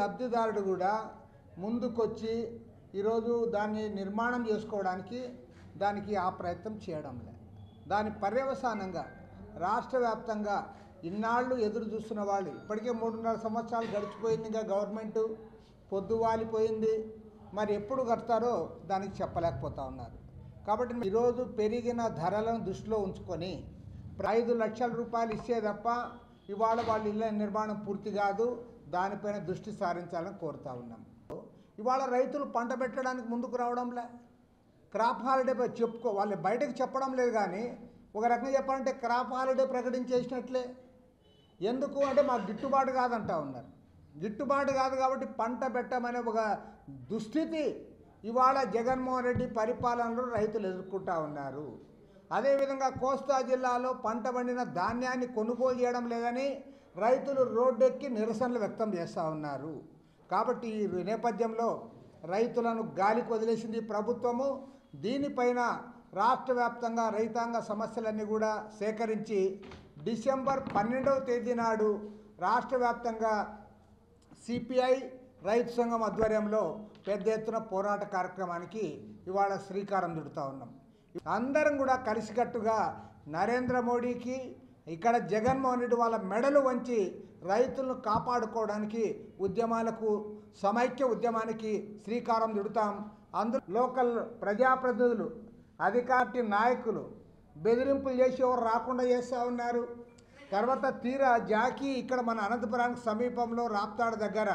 లబ్ధిదారుడు కూడా ముందుకొచ్చి ఈరోజు దాన్ని నిర్మాణం చేసుకోవడానికి దానికి ఆ ప్రయత్నం చేయడం లే దాని పర్యవసానంగా రాష్ట్ర వ్యాప్తంగా ఇన్నాళ్ళు ఎదురు చూస్తున్న వాళ్ళు ఇప్పటికే మూడున్నర సంవత్సరాలు గడిచిపోయింది ఇంకా గవర్నమెంట్ పొద్దు వాలిపోయింది మరి ఎప్పుడు కడతారో దానికి చెప్పలేకపోతా ఉన్నారు కాబట్టి ఈరోజు పెరిగిన ధరలను దృష్టిలో ఉంచుకొని ఐదు లక్షల రూపాయలు ఇచ్చే తప్ప ఇవాళ వాళ్ళ ఇళ్ళ నిర్మాణం పూర్తి కాదు దానిపైన దృష్టి సారించాలని కోరుతా ఉన్నాం ఇవాళ రైతులు పంట పెట్టడానికి ముందుకు రావడంలే క్రాప్ హాలిడే పై చెప్పుకో వాళ్ళు బయటకు చెప్పడం లేదు కానీ ఒక రకంగా చెప్పాలంటే క్రాప్ హాలిడే ప్రకటించేసినట్లే ఎందుకు అంటే మాకు గిట్టుబాటు కాదంటా ఉన్నారు గిట్టుబాటు కాదు కాబట్టి పంట పెట్టమనే ఒక దుస్థితి ఇవాళ జగన్మోహన్ రెడ్డి పరిపాలనలో రైతులు ఎదుర్కొంటా ఉన్నారు అదేవిధంగా కోస్తా జిల్లాలో పంట పండిన ధాన్యాన్ని కొనుగోలు చేయడం లేదని రైతులు రోడ్డెక్కి నిరసనలు వ్యక్తం చేస్తూ ఉన్నారు కాబట్టి ఈ నేపథ్యంలో రైతులను గాలికి వదిలేసింది ఈ ప్రభుత్వము దీనిపైన రాష్ట్ర వ్యాప్తంగా రైతాంగ సమస్యలన్నీ కూడా సేకరించి డిసెంబర్ పన్నెండవ తేదీ నాడు రాష్ట్ర వ్యాప్తంగా సిపిఐ రైతు సంఘం ఆధ్వర్యంలో పెద్ద ఎత్తున పోరాట కార్యక్రమానికి ఇవాళ శ్రీకారం చుడుతూ ఉన్నాం అందరం కూడా కలిసికట్టుగా నరేంద్ర మోడీకి ఇక్కడ జగన్మోహన్ రెడ్డి వాళ్ళ మెడలు వంచి రైతులను కాపాడుకోవడానికి ఉద్యమాలకు సమైక్య ఉద్యమానికి శ్రీకారం చుడతాం అందరూ లోకల్ ప్రజాప్రతినిధులు అధికారి నాయకులు బెదిరింపులు చేసి ఎవరు రాకుండా చేస్తూ ఉన్నారు తర్వాత తీరా జాకీ ఇక్కడ మన అనంతపురానికి సమీపంలో రాప్తాడు దగ్గర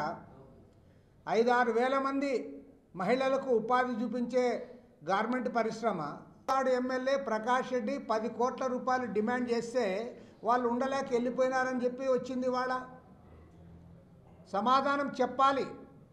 ఐదారు వేల మంది మహిళలకు ఉపాధి చూపించే గార్మెంట్ పరిశ్రమ రాప్తాడు ఎమ్మెల్యే ప్రకాష్ రెడ్డి పది కోట్ల రూపాయలు డిమాండ్ చేస్తే వాళ్ళు ఉండలేక వెళ్ళిపోయినారని చెప్పి వచ్చింది వాళ్ళ సమాధానం చెప్పాలి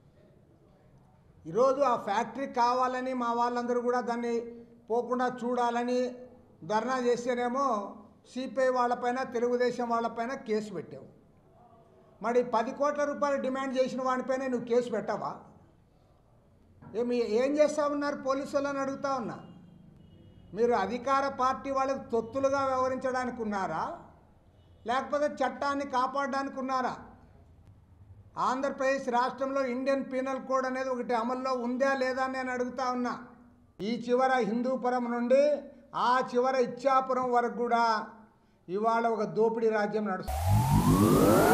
ఈరోజు ఆ ఫ్యాక్టరీ కావాలని మా వాళ్ళందరూ కూడా దాన్ని పోకుండా చూడాలని ధర్నా చేస్తేనేమో సిపిఐ వాళ్ళపైన తెలుగుదేశం వాళ్ళపైన కేసు పెట్టావు మరి పది కోట్ల రూపాయలు డిమాండ్ చేసిన వాడిపైన నువ్వు కేసు పెట్టవా ఏమి ఏం చేస్తా ఉన్నారు పోలీసు వాళ్ళని అడుగుతా ఉన్నా మీరు అధికార పార్టీ వాళ్ళకి తొత్తులుగా వ్యవహరించడానికి ఉన్నారా లేకపోతే చట్టాన్ని కాపాడడానికి ఉన్నారా ఆంధ్రప్రదేశ్ రాష్ట్రంలో ఇండియన్ పీనల్ కోడ్ అనేది ఒకటి అమల్లో ఉందా లేదా అని నేను అడుగుతా ఉన్నా ఈ చివర హిందూపురం నుండి ఆ చివర ఇచ్చాపురం వరకు కూడా ఇవాళ ఒక దోపిడీ రాజ్యం నడుస్తుంది